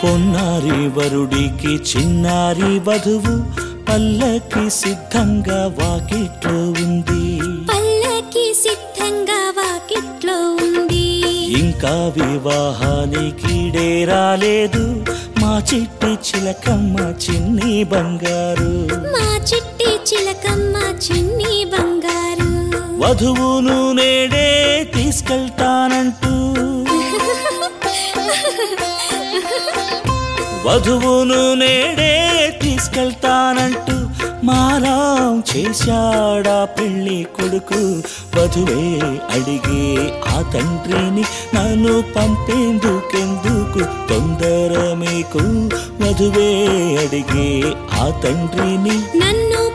పొన్నారి వరుడికి చిన్నారి వధువు పల్లకి సిద్ధంగా వాకిట్లో ఉంది పల్లకి సిద్ధంగా వాకిట్లో ఉంది ఇంకా వివాహానికి రాలేదు మా చిట్టి చిలకమ్మ చిన్ని బంగారు మా చిట్టి చిలకమ్మ చిన్ని బంగారు వధువును నేడే తీసుకెళ్తానంటూ వధువును నేడే తీసుకెళ్తానంటూ మారాం చేశాడా పెళ్లి కొడుకు వధువే అడిగే ఆ తండ్రిని నన్ను పంపేందుకెందుకు తొందర మీకు వధువే అడిగే ఆ తండ్రిని నన్ను